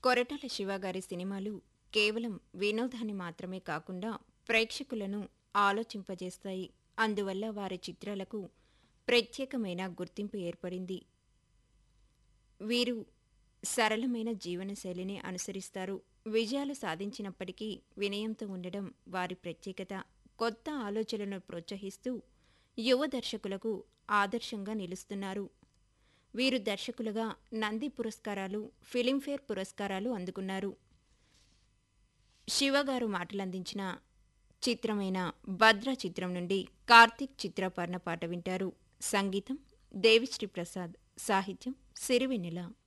కొరటాల శివగారి సినిమాలు కేవలం వినోదాన్ని మాత్రమే కాకుండా ప్రేక్షకులను ఆలోచింపజేస్తాయి అందువల్ల వారి చిత్రాలకు ప్రత్యేకమైన గుర్తింపు ఏర్పడింది వీరు సరళమైన జీవనశైలిని అనుసరిస్తారు విజయాలు సాధించినప్పటికీ వినయంతో ఉండడం వారి ప్రత్యేకత కొత్త ఆలోచనలను ప్రోత్సహిస్తూ యువ దర్శకులకు ఆదర్శంగా నిలుస్తున్నారు వీరు దర్శకులుగా నంది పురస్కారాలు ఫిలింఫేర్ పురస్కారాలు అందుకున్నారు శివగారు మాటలందించిన చిత్రమైన భద్ర చిత్రం నుండి కార్తీక్ చిత్రపర్ణ పాట వింటారు సంగీతం దేవిశ్రీ ప్రసాద్ సాహిత్యం సిరివెన్నెల